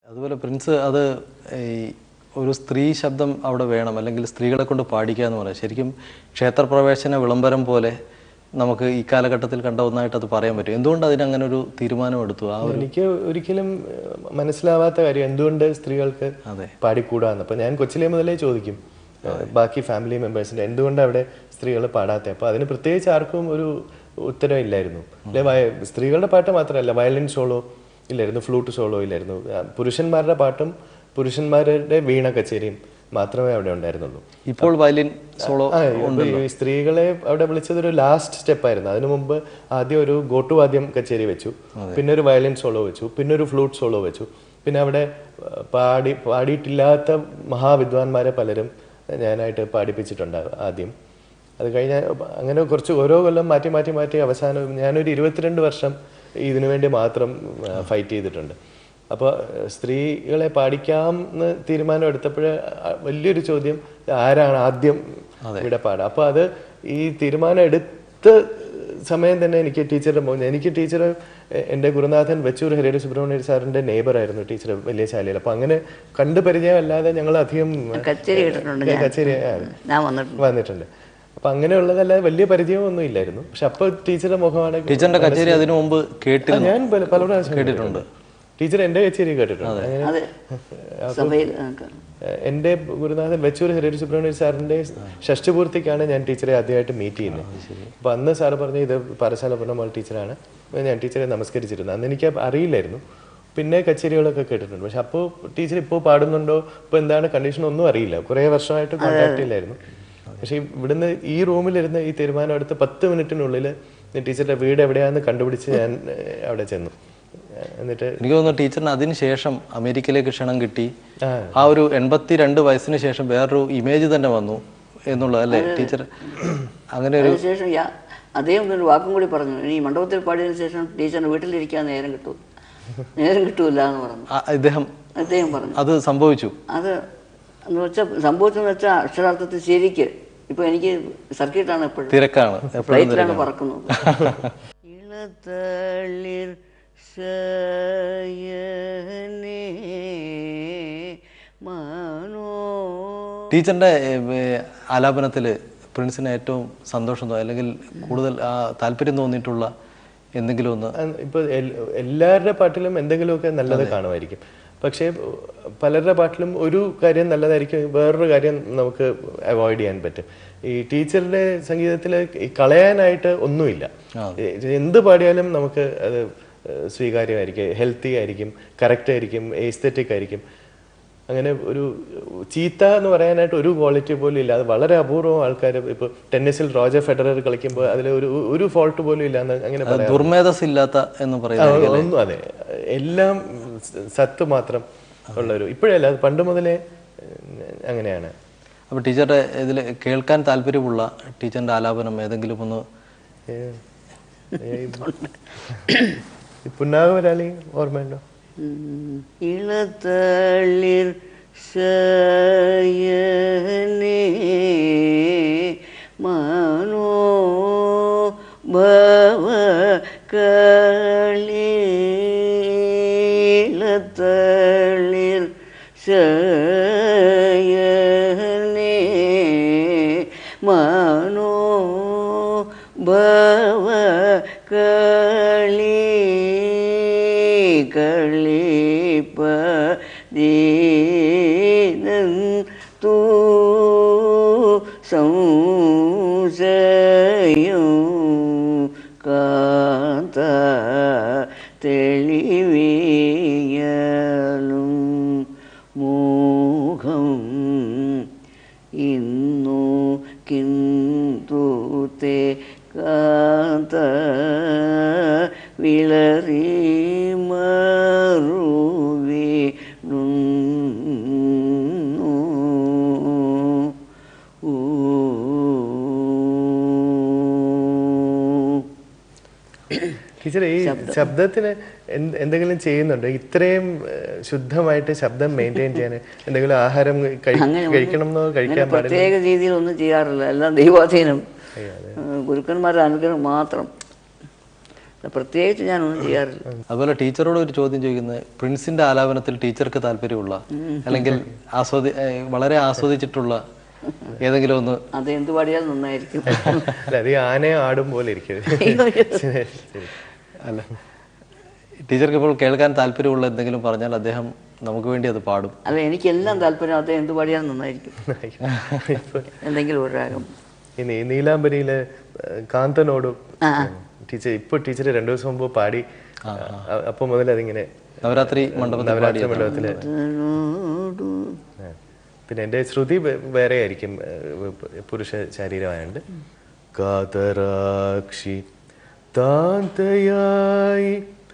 അതുപോലെ പ്രിൻസ് അത് ഈ ഒരു സ്ത്രീ ശബ്ദം അവിടെ വേണം അല്ലെങ്കിൽ സ്ത്രീകളെ കൊണ്ട് പാടിക്കുക എന്ന് പറയാം ശരിക്കും ക്ഷേത്രപ്രവേശന വിളംബരം പോലെ നമുക്ക് ഈ കാലഘട്ടത്തിൽ കണ്ട ഒന്നായിട്ട് അത് പറയാൻ പറ്റും എന്തുകൊണ്ട് അതിന് അങ്ങനെ ഒരു തീരുമാനം എടുത്തു ആ ഒരു എനിക്ക് ഒരിക്കലും ഏഹ്, മനസ്സിലാവാത്ത കാര്യം എന്തുകൊണ്ട് സ്ത്രീകൾക്ക് അതെ. പാടിക്കൂടാന്ന് അപ്പൊ ഞാൻ കൊച്ചിലെ മുതലേ ചോദിക്കും ഏഹ്, ബാക്കി ഫാമിലി മെമ്പേഴ്സിന്റെ എന്തുകൊണ്ട് അവിടെ സ്ത്രീകൾ പാടാത്തെ അപ്പൊ അതിന് പ്രത്യേകിച്ച് ആർക്കും ഒരു ഉത്തരം ഇല്ലായിരുന്നു അല്ലെ വയ- സ്ത്രീകളുടെ പാട്ട് മാത്രമല്ല വയലിൻ സോളോ ഇല്ലായിരുന്നു ഫ്ലൂട്ട് സോളോ ഇല്ലായിരുന്നു ആ, പുരുഷന്മാരുടെ പാട്ടും പുരുഷന്മാരുടെ വീണ കച്ചേരിയും മാത്രമേ അവിടെ ഉണ്ടായിരുന്നുള്ളൂ ഇപ്പോൾ വയലിൻ സോളോ ആ, ഇപ്പൊ ഈ സ്ത്രീകളെ അവിടെ വിളിച്ചത് ഒരു ലാസ്റ്റ് സ്റ്റെപ്പ് ആയിരുന്നു അതിനു മുമ്പ് ആദ്യം ഒരു ഗോട്ടുവാദ്യം കച്ചേരി വെച്ചു പിന്നെ ഒരു വയലിൻ സോളോ വെച്ചു പിന്നെ ഒരു ഫ്ലൂട്ട് സോളോ വെച്ചു പിന്നെ അവിടെ ആ, പാടി പാടിയിട്ടില്ലാത്ത മഹാവിദ്വാൻമാരെ പലരും ഞാനായിട്ട് പാടിപ്പിച്ചിട്ടുണ്ട് ആദ്യം അത് കഴിഞ്ഞ അങ്ങനെ കുറച്ച് ഓരോ കൊല്ലം മാറ്റി മാറ്റി മാറ്റി അവസാനം ഞാനൊരു ഇരുപത്തിരണ്ട് വർഷം ഇതിനു വേണ്ടി മാത്രം ഫൈറ്റ് ചെയ്തിട്ടുണ്ട് അപ്പോൾ സ്ത്രീകളെ പാടിക്കാം എന്ന് തീരുമാനം എടുത്തപ്പോൾ വലിയൊരു ചോദ്യം ആരാണ് ആദ്യം ഇവിടെ പാടുക അപ്പോൾ അത് ഈ തീരുമാനം എടുത്ത സമയം തന്നെ എനിക്ക് ടീച്ചറുടെ മോൻ എനിക്ക് ടീച്ചർ എൻ്റെ ഗുരുനാഥൻ വെച്ചൂർ ഹരിഹര സുബ്രഹ്മണ്യ സാറിൻ്റെ നെയ്ബറായിരുന്നു ടീച്ചർ വലിയ ശാലയിൽ അപ്പോൾ അങ്ങനെ കണ്ടു പരിചയമല്ലാതെ ഞങ്ങൾ അധികം കച്ചേരി കേട്ടിട്ടുണ്ട് ഞാൻ കച്ചേരി ആ, ഞാൻ വന്നിട്ടുണ്ട് വന്നിട്ടുണ്ട് അപ്പൊ അങ്ങനെയുള്ളതല്ലാതെ വലിയ പരിചയമൊന്നും ഇല്ലായിരുന്നു പക്ഷെ അപ്പൊ ടീച്ചറുടെ മുഖമാണ് ടീച്ചറിന്റെ കച്ചേരി അതിനു മുമ്പ് കേട്ടിരുന്നു ഞാൻ പല പല പ്രാവശ്യം കേട്ടിട്ടുണ്ട് ടീച്ചർ എന്റെ കച്ചേരി കേട്ടിട്ടുണ്ട് അങ്ങനെ അത് സഭയിൽ ആ, ഏഹ്, എൻ്റെ ഗുരുനാഥൻ വെച്ചൂർ ഹരിഹര സുബ്രഹ്മണ്യ സാറിന്റെ ഷഷ്ടിപൂർത്തിക്കാണ് ഞാൻ ടീച്ചറെ ആദ്യമായിട്ട് മീറ്റ് ചെയ്യുന്നത് അപ്പൊ അന്ന് സാറ് പറഞ്ഞു ഇത് പാറശാല പൂർണ്ണമാൾ ടീച്ചറാണ് അപ്പൊ ഞാൻ ടീച്ചറെ നമസ്കരിച്ചിരുന്നു അന്ന് എനിക്ക് അറിയില്ലായിരുന്നു പിന്നെ കച്ചേരികളൊക്കെ കേട്ടിട്ടുണ്ട് പക്ഷെ അപ്പോൾ ടീച്ചർ ഇപ്പോൾ പാടുന്നുണ്ടോ ഇപ്പോൾ എന്താണ് കണ്ടീഷൻ ഒന്നും അറിയില്ല കുറേ വർഷമായിട്ട് കോൺടാക്ട് ഇല്ലായിരുന്നു പക്ഷെ ഇവിടുന്ന് ഈ റൂമിലിരുന്ന് ഈ തീരുമാനം എടുത്ത് പത്ത് മിനിറ്റിനുള്ളിൽ ടീച്ചറുടെ വീട് എവിടെയാണെന്ന് കണ്ടുപിടിച്ച് ഞാൻ ഏഹ്, അവിടെ ചെന്നു ഏഹ്, എന്നിട്ട് എനിക്ക് തോന്നുന്നു ടീച്ചറിന് അതിന് ശേഷം അമേരിക്കയിലേക്ക് ക്ഷണം കിട്ടി ആ. ആ ഒരു എൺപത്തി രണ്ട് വയസ്സിന് ശേഷം വേറൊരു ഇമേജ് തന്നെ വന്നു എന്നുള്ളത് അല്ലേ ടീച്ചർ അങ്ങനെ ഒരു അതിനുശേഷം യാ അദ്ദേഹം ഒരു വാക്കും കൂടി പറഞ്ഞു ഇനി മണ്ഡപത്തിൽ പാടിയതിനു ശേഷം ടീച്ചറിന് വീട്ടിലിരിക്കാൻ നേരം കിട്ടൂ നേരം കിട്ടൂല എന്ന് പറഞ്ഞു ആ, ഇദ്ദേഹം അദ്ദേഹം പറഞ്ഞു അത് സംഭവിച്ചു അത് എന്ന് വെച്ചാൽ സംഭവിച്ചെന്ന് വെച്ചാൽ അക്ഷരാർത്ഥത്തിൽ ശരിക്ക് ഇപ്പൊ എനിക്ക് സർക്കിട്ടാണ് എപ്പോഴും തിരക്കാണ് എപ്പോഴും ഫ്ലൈറ്റിലാണ് പറക്കുന്നത് ഇളത്തളിർ ശയനേ മനോ ടീച്ചറിന്റെ ഏ, ആലാപനത്തില് പ്രിൻസിന് ഏറ്റവും സന്തോഷം തോന്നി അല്ലെങ്കിൽ കൂടുതൽ ആ, താല്പര്യം തോന്നിയിട്ടുള്ള എന്തെങ്കിലും ഒന്ന് അഹ് ഇപ്പൊ എൽ- എല്ലാവരുടെ പാട്ടിലും എന്തെങ്കിലുമൊക്കെ നല്ലത് കാണുമായിരിക്കും പക്ഷേ പലരുടെ പാട്ടിലും ഒരു കാര്യം നല്ലതായിരിക്കും വേറൊരു കാര്യം നമുക്ക് അവോയ്ഡ് ചെയ്യാൻ പറ്റും ഈ ടീച്ചറുടെ സംഗീതത്തിൽ കളയാനായിട്ട് ഒന്നുമില്ല ഏ- എന്ത് പാടിയാലും നമുക്ക് അത് ഏഹ് സ്വീകാര്യമായിരിക്കും ഹെൽത്തി ആയിരിക്കും കറക്റ്റ് ആയിരിക്കും എസ്തെറ്റിക് ആയിരിക്കും അങ്ങനെ ഒരു ചീത്ത എന്ന് പറയാനായിട്ട് ഒരു ക്വാളിറ്റി പോലും ഇല്ല അത് വളരെ അപൂർവം ആൾക്കാർ ഇപ്പോൾ ടെന്നീസിൽ റോജർ ഫെഡറർ കളിക്കുമ്പോൾ അതിൽ ഒരു ഒരു ഫോൾട്ട് പോലും ഇല്ല എന്ന് അങ്ങനെ പറയാം ദുർമേധസ് ഇല്ലാത്ത എന്ന് പറയുന്നത് ആ, ഒന്നും അതെ എല്ലാം സ- സത്ത് മാത്രം ഉള്ളൊരു ഇപ്പോഴല്ല അത് പണ്ട് മുതലേ ഏഹ്, അങ്ങനെയാണ് അപ്പോൾ ടീച്ചറുടെ ഇതിൽ കേൾക്കാൻ താല്പര്യമുള്ള ടീച്ചറിന്റെ ആലാപനം ഏതെങ്കിലും ഒന്ന് ഏഹ്, ഏഹ്, ഈ പുന്നാക ഒരാളി ഓർമ്മയുണ്ടോ ഇളത്തളിർ ശയനേ മനോ ഭവ കളിളത്തളിർ ശയനേ മനോ ഭവ കളി കളിപ്പ ദീനൻ തൂ സംശയം കാന്ത തെളിവിയലും മോഹം ഇന്നു കിന്തുത്തെ കാന്ത വിളറി മറുവി ടീച്ചർ ഈ ശബ്ദത്തിന് എന്ത് എന്തെങ്കിലും ചെയ്യുന്നുണ്ടോ ഇത്രയും ഏഹ്, ശുദ്ധമായിട്ട് ശബ്ദം മെയിൻറ്റെയിൻ ചെയ്യാൻ എന്തെങ്കിലും ആഹാരം കഴി- അങ്ങനെ ഒന്നും- കഴിക്കണം എന്നോ അങ്ങനെ കഴിക്കാൻ പാടില്ല പ്രത്യേക രീതിയിൽ ഒന്നും ചെയ്യാറില്ല എല്ലാം ദൈവാധീനം ഗുരുക്കന്മാരുടെ അനുഗ്രഹം മാത്രം പ്രത്യേകിച്ച് ഞാനൊന്നും ചെയ്യാറില്ല അതുപോലെ ടീച്ചറോട് ഒരു ചോദ്യം ചോദിക്കുന്നത് പ്രിൻസിന്റെ ആലാപനത്തിൽ ടീച്ചർക്ക് താല്പര്യമുള്ള അല്ലെങ്കിൽ ആസ്വദി ഏഹ് വളരെ ആസ്വദിച്ചിട്ടുള്ള ഏതെങ്കിലും ഒന്ന് അത് എന്ത് പാടിയാലും നന്നായിരിക്കും അല്ല അത് ഈ ആനയെ ആടും പോലെ ഇരിക്കും ശരി. അല്ല ടീച്ചർക്ക് ഇപ്പോൾ കേൾക്കാൻ താല്പര്യമുള്ള എന്തെങ്കിലും പറഞ്ഞാൽ അദ്ദേഹം നമുക്ക് വേണ്ടി അത് പാടും അല്ല എനിക്കെല്ലാം താല്പര്യം അത് എന്ത് പാടിയാലും നന്നായിരിക്കും എന്തെങ്കിലും ഒരു രാഗം ഇനി ഈ നീലാംബരിയിലെ ഏഹ്, കാന്തനോടും ആ. ടീച്ചർ ഇപ്പൊ ടീച്ചർ രണ്ടു ദിവസം മുമ്പ് പാടി അ- അപ്പൊ മുതൽ അതിങ്ങനെ നവരാത്രി മണ്ഡപത്തിൽ നവരാത്രി പാടിയത് മണ്ഡപത്തില് ആ. പിന്നെ എൻ്റെ ശ്രുതി വേ- വേറെ ആയിരിക്കും ഏഹ്, പുരുഷ ശരീരമായുണ്ട് കാതരാക്ഷി താന്തയായി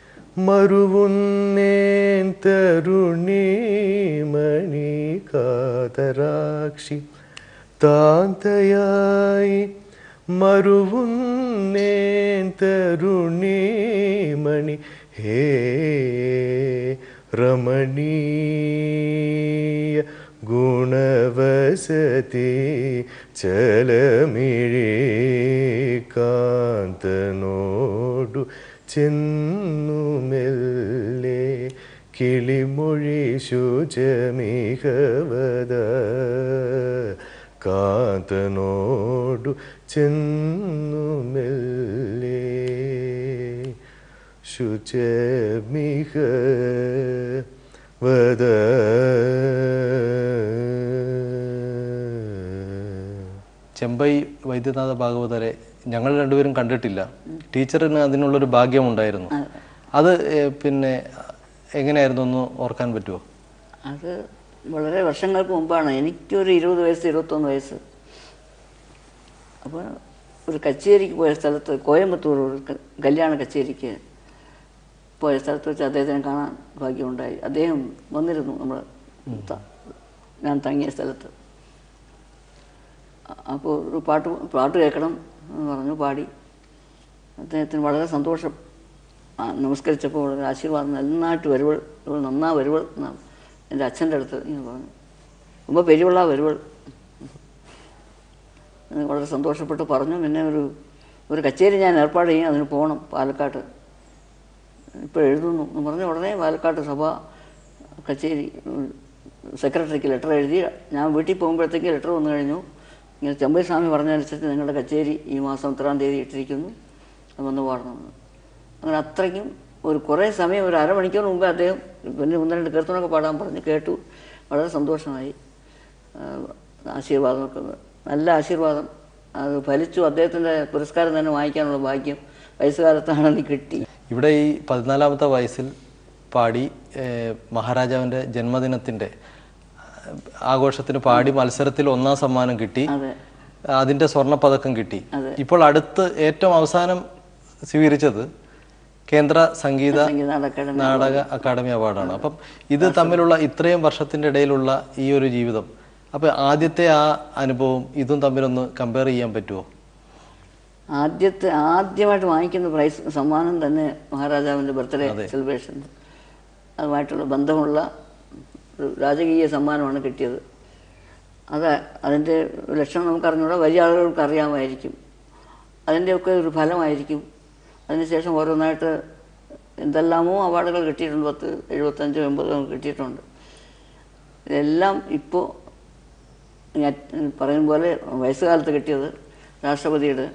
മറുവുന്നേൻ തരുണി മണി കാതരാക്ഷി താന്തയായി മറുവുന്നേൻ തരുണി മണി ഹേ രമണീയ ഗുണവസതി ചലമിഴി കാന്തനോടു ചെന്നു മെല്ലെ കിളിമൊഴി ശുചമികവത കാന്തനോടു ചെന്നു മെല്ലെ ശുചമിക വദ ചെമ്പൈ വൈദ്യനാഥ ഭാഗവതരെ ഞങ്ങൾ രണ്ടുപേരും കണ്ടിട്ടില്ല ടീച്ചറിന് അതിനുള്ളൊരു ഭാഗ്യമുണ്ടായിരുന്നു അത് ഏഹ്, പിന്നെ എങ്ങനെയായിരുന്നു ഒന്ന് ഓർക്കാൻ പറ്റുമോ അത് വളരെ വർഷങ്ങൾക്ക് മുമ്പാണ് എനിക്കൊരു ഇരുപത് വയസ്സ് ഇരുപത്തൊന്ന് വയസ്സ് അപ്പോൾ ഒരു കച്ചേരിക്ക് പോയ സ്ഥലത്ത് കോയമ്പത്തൂർ ഒരു ക- കല്യാണ കച്ചേരിക്ക് പോയ സ്ഥലത്ത് വെച്ച് അദ്ദേഹത്തിനെ കാണാൻ ഭാഗ്യമുണ്ടായി അദ്ദേഹം വന്നിരുന്നു നമ്മൾ ഞാൻ തങ്ങിയ സ്ഥലത്ത് അ- അപ്പോൾ ഒരു പാട്ട് പാട്ട് കേൾക്കണം എന്ന് പറഞ്ഞു പാടി അദ്ദേഹത്തിന് വളരെ സന്തോഷം ആ, നമസ്കരിച്ചപ്പോൾ വളരെ ആശീർവാദം നന്നായിട്ട് വരുവൾ ഇവൾ നന്നാ വരുവൾ എന്നാണ് എൻ്റെ അച്ഛൻ്റെ അടുത്ത് ഇങ്ങനെ പറഞ്ഞു ரொம்ப പെരുവള വരുവൾ എന്ന് വളരെ സന്തോഷപ്പെട്ട് പറഞ്ഞു പിന്നെ ഒരു ഒരു കച്ചേരി ഞാൻ ഏർപ്പാട് ചെയ്യും അതിന് പോകണം പാലക്കാട്ട് ഇപ്പോൾ എഴുതുന്നു എന്ന് പറഞ്ഞ് ഉടനെ പാലക്കാട്ട് സഭ കച്ചേരി ഉം, സെക്രട്ടറിക്ക് ലെറ്റർ എഴുതി ഞാൻ വീട്ടിൽ പോകുമ്പോഴത്തേക്ക് ലെറ്റർ വന്നു കഴിഞ്ഞു ഇങ്ങനെ ചെമ്പൈ സ്വാമി പറഞ്ഞനുസരിച്ച് നിങ്ങളുടെ കച്ചേരി ഈ മാസം ഇത്രാം തീയതി ഇട്ടിരിക്കുന്നു അത് വന്ന് പാടണമെന്ന് അങ്ങനെ അത്രയ്ക്കും ഒരു കുറേ സമയം ഒരു അരമണിക്കൂർ മുമ്പേ അദ്ദേഹം പിന്നെ ഒന്ന് രണ്ട് കീർത്തനമൊക്കെ പാടാൻ പറഞ്ഞ് കേട്ടു വളരെ സന്തോഷമായി ആഹ് ആശീർവാദമൊക്കെ നല്ല ആശീർവാദം അത് ഫലിച്ചു അദ്ദേഹത്തിൻ്റെ പുരസ്കാരം തന്നെ വാങ്ങിക്കാനുള്ള ഭാഗ്യം വയസ്സുകാലത്താണ് എനിക്ക് കിട്ടി ഇവിടെ ഈ പതിനാലാമത്തെ വയസ്സിൽ പാടി ഏഹ്, മഹാരാജാവിൻ്റെ ജന്മദിനത്തിൻ്റെ ഏഹ്, ആഘോഷത്തിന് പാടി മത്സരത്തിൽ ഒന്നാം സമ്മാനം കിട്ടി അതെ അതിൻ്റെ സ്വർണ്ണപ്പതക്കം കിട്ടി അതെ. ഇപ്പോൾ അടുത്ത് ഏറ്റവും അവസാനം സ്വീകരിച്ചത് കേന്ദ്ര സംഗീത സംഗീത അക്കാദമി നാടക അക്കാദമി അവാർഡാണ് അപ്പം ഇത് തമ്മിലുള്ള ഇത്രയും വർഷത്തിൻ്റെ ഇടയിലുള്ള ഈ ഒരു ജീവിതം അപ്പം ആദ്യത്തെ ആ അനുഭവം ഇതും തമ്മിലൊന്ന് കമ്പയർ ചെയ്യാൻ പറ്റുമോ ആദ്യത്തെ ആദ്യമായിട്ട് വാങ്ങിക്കുന്ന പ്രൈസ് സമ്മാനം തന്നെ മഹാരാജാവിൻ്റെ ബർത്ത്ഡേ സെലിബ്രേഷൻ അതുമായിട്ടുള്ള ബന്ധമുള്ള ഒരു രാജകീയ സമ്മാനമാണ് കിട്ടിയത് അത് അതിൻ്റെ ലക്ഷണം നമുക്കറിഞ്ഞൂടാ വലിയ ആളുകൾക്ക് അറിയാമായിരിക്കും അതിൻ്റെയൊക്കെ ഒരു ഫലമായിരിക്കും അതിനുശേഷം ഓരോന്നായിട്ട് എന്തെല്ലാമോ അവാർഡുകൾ കിട്ടിയിട്ടുണ്ട് പത്ത് എഴുപത്തഞ്ചോ എൺപതോ കിട്ടിയിട്ടുണ്ട് ഇതെല്ലാം ഇപ്പോൾ ഞാൻ പറയും പോലെ വയസ്സുകാലത്ത് കിട്ടിയത് രാഷ്ട്രപതിയുടെ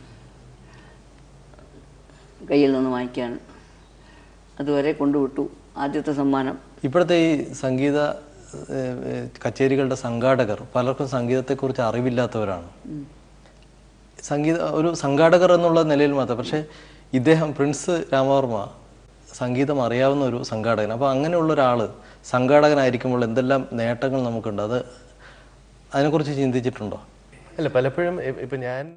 കയ്യിൽ നിന്ന് വാങ്ങിക്കാൻ അതുവരെ കൊണ്ടുവിട്ടു ആദ്യത്തെ സമ്മാനം ഇപ്പോഴത്തെ ഈ സംഗീത ഏഹ്, ഏഹ്, കച്ചേരികളുടെ സംഘാടകർ പലർക്കും സംഗീതത്തെക്കുറിച്ച് അറിവില്ലാത്തവരാണ് സംഗീത ഒരു സംഘാടകർ എന്നുള്ള നിലയിൽ മാത്രം പക്ഷേ ഇദ്ദേഹം പ്രിൻസ് രാമവർമ്മ സംഗീതം അറിയാവുന്ന ഒരു സംഘാടകൻ അപ്പോൾ അങ്ങനെയുള്ള ഒരാൾ സംഘാടകനായിരിക്കുമ്പോൾ എന്തെല്ലാം നേട്ടങ്ങൾ നമുക്കുണ്ട് അത് അതിനെക്കുറിച്ച് ചിന്തിച്ചിട്ടുണ്ടോ അല്ല പലപ്പോഴും ഇ- ഇപ്പൊ ഞാൻ